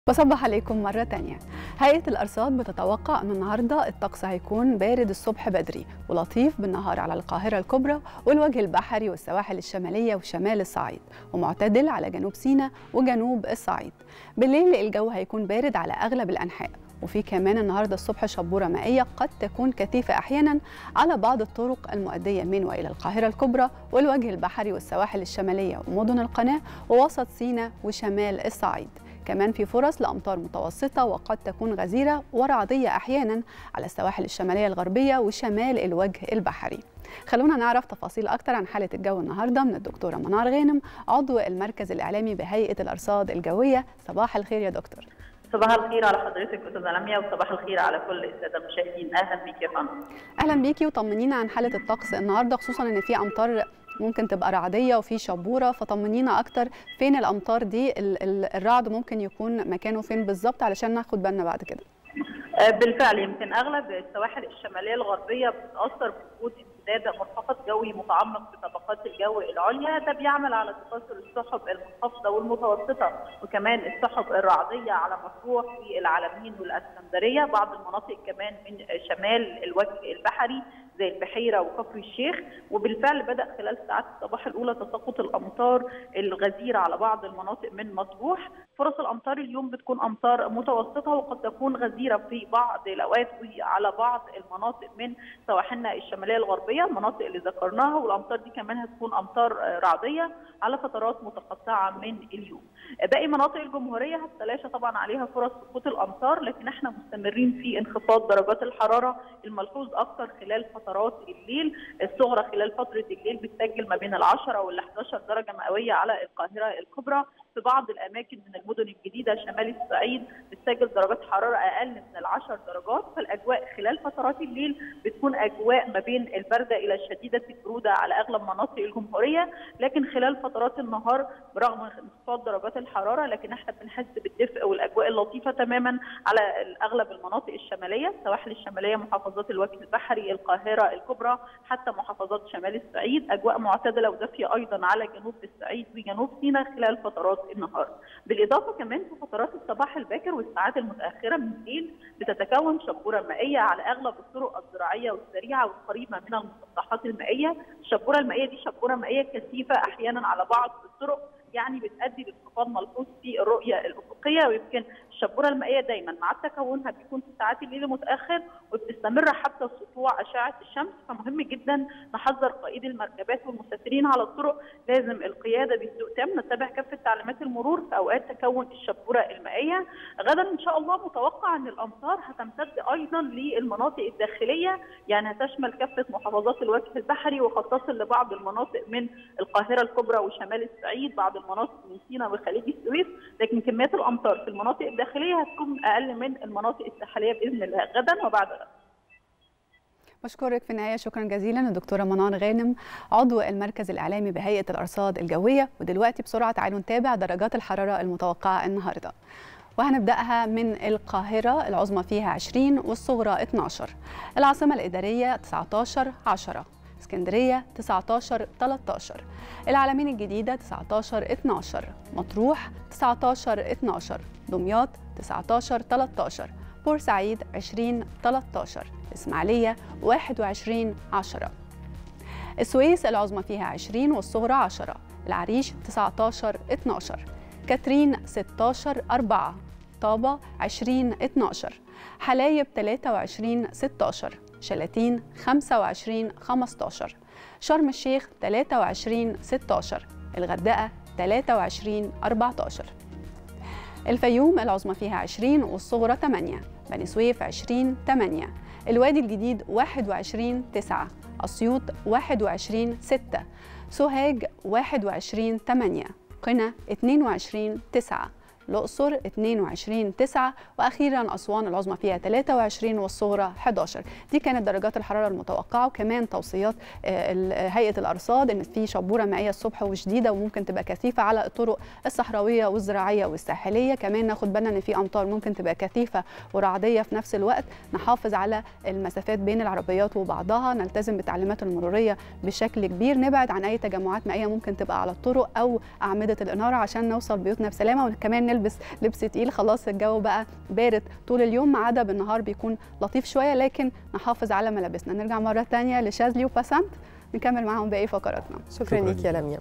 بصبح عليكم مرة تانية هيئة الأرصاد بتتوقع أن النهاردة الطقس هيكون بارد الصبح بدري ولطيف بالنهار على القاهرة الكبرى والوجه البحري والسواحل الشمالية وشمال الصعيد ومعتدل على جنوب سيناء وجنوب الصعيد بالليل الجو هيكون بارد على أغلب الأنحاء وفي كمان النهارده الصبح شبوره مائيه قد تكون كثيفه احيانا على بعض الطرق المؤديه من والى القاهره الكبرى والوجه البحري والسواحل الشماليه ومدن القناه ووسط سيناء وشمال الصعيد كمان في فرص لامطار متوسطه وقد تكون غزيره ورعديه احيانا على السواحل الشماليه الغربيه وشمال الوجه البحري خلونا نعرف تفاصيل اكتر عن حاله الجو النهارده من الدكتوره منار غانم عضو المركز الاعلامي بهيئه الارصاد الجويه صباح الخير يا دكتور صباح الخير على حضرتك استاذه لميا وصباح الخير على كل الساده المشاهدين اهلا بيك يا فندم اهلا بيكي وطمنينا عن حاله الطقس النهارده خصوصا ان في امطار ممكن تبقى رعديه وفي شبوره فطمنينا اكتر فين الامطار دي الرعد ممكن يكون مكانه فين بالظبط علشان ناخد بالنا بعد كده بالفعل يمكن اغلب السواحل الشماليه الغربيه بتتاثر بوجود امتداد منخفض جوي متعمق في طبقات الجو العليا ده بيعمل على تكاثر السحب المنخفضه والمتوسطه وكمان السحب الرعديه على مطروح في العلمين والاسكندريه بعض المناطق كمان من شمال الوجه البحري زي البحيره وكفر الشيخ وبالفعل بدا خلال ساعات الصباح الاولى تساقط الامطار الغزيره على بعض المناطق من مطروح فرص الامطار اليوم بتكون امطار متوسطه وقد تكون غزيره في بعض الاوقات على بعض المناطق من سواحلنا الشماليه الغربيه المناطق اللي ذكرناها والامطار دي كمان هتكون امطار رعديه على فترات متقطعه من اليوم باقي مناطق الجمهوريه هتتلاشى طبعا عليها فرص سقوط الامطار لكن احنا مستمرين في انخفاض درجات الحراره الملحوظ اكثر خلال فترات الليل الصغرى خلال فتره الليل بتسجل ما بين ال 10 وال 11 درجه مئويه على القاهره الكبرى في بعض الاماكن من المدن الجديده شمال الصعيد بتسجل درجات حراره اقل من ال 10 درجات فالاجواء خلال فترات الليل بتكون اجواء ما بين البارده الى شديده البروده على اغلب مناطق الجمهوريه لكن خلال فترات النهار برغم انخفاض درجات الحراره لكن احنا بنحس بالدفء والاجواء اللطيفه تماما على اغلب المناطق الشماليه السواحل الشماليه محافظات الوجه البحري القاهره الكبرى حتى محافظات شمال الصعيد اجواء معتدله ودافيه ايضا على جنوب الصعيد وجنوب سيناء خلال فترات النهار بالاضافه كمان في فترات الصباح الباكر والساعات المتاخره من الليل بتتكون شبوره مائيه على اغلب الطرق الزراعيه والسريعه والقريبه من المسطحات المائيه الشبوره المائيه دي شبوره مائيه كثيفه احيانا على بعض الطرق يعني بتؤدي لانخفاض ملحوظ في الرؤيه الافقيه ويمكن الشبوره المائيه دايما مع تكونها بيكون في ساعات الليل المتاخر وبتستمر حتى سطوع اشعه الشمس فمهم جدا نحذر قائدي المركبات والمسافرين على الطرق لازم القياده بهدوء تام نتبع كافه تعليمات المرور في اوقات تكون الشبوره المائيه غدا ان شاء الله متوقع ان الامطار هتمتد ايضا للمناطق الداخليه يعني هتشمل كافه محافظات الوجه البحري وقد تصل لبعض المناطق من القاهره الكبرى وشمال الصعيد بعض المناطق من سيناء وخليج السويس لكن كميات الامطار في المناطق الداخليه هتكون اقل من المناطق الساحليه باذن الله غدا وبعد غد بشكرك في النهايه شكرا جزيلا الدكتوره منار غانم عضو المركز الاعلامي بهيئه الارصاد الجويه ودلوقتي بسرعه تعالوا نتابع درجات الحراره المتوقعه النهارده وهنبداها من القاهرة العظمى فيها 20 والصغرى 12 العاصمة الإدارية 19 10 اسكندرية 19 13 العلمين الجديدة 19 12 مطروح 19 12 دمياط 19 13 بورسعيد 20 13 إسماعيلية 21 10 السويس العظمى فيها 20 والصغرى 10 العريش 19 12 كاترين 16 4 طابة 20 12 حلايب 23 16 شلاتين 25 15 شرم الشيخ 23 16 الغردقة 23 14 الفيوم العظمى فيها 20 والصغرى 8 بني سويف 20 8 الوادي الجديد 21 9 أسيوط 21 6 سوهاج 21 8 قنا 22 9 الأقصر 22 9 وأخيرا أسوان العظمى فيها 23 والصغرى 11 دي كانت درجات الحرارة المتوقعة وكمان توصيات هيئة الأرصاد إن في شبورة مائية الصبح وشديدة وممكن تبقى كثيفة على الطرق الصحراوية والزراعية والساحلية كمان ناخد بالنا إن في أمطار ممكن تبقى كثيفة ورعدية في نفس الوقت نحافظ على المسافات بين العربيات وبعضها نلتزم بالتعليمات المرورية بشكل كبير نبعد عن أي تجمعات مائية ممكن تبقى على الطرق أو أعمدة الإنارة عشان نوصل بيوتنا بسلامة وكمان نلبس لبس تقيل خلاص الجو بقى بارد طول اليوم ما عدا بالنهار بيكون لطيف شويه لكن نحافظ على ملابسنا نرجع مره ثانيه لشاذلي وباسنت نكمل معاهم باقي فقراتنا شكرا ليك يا لميا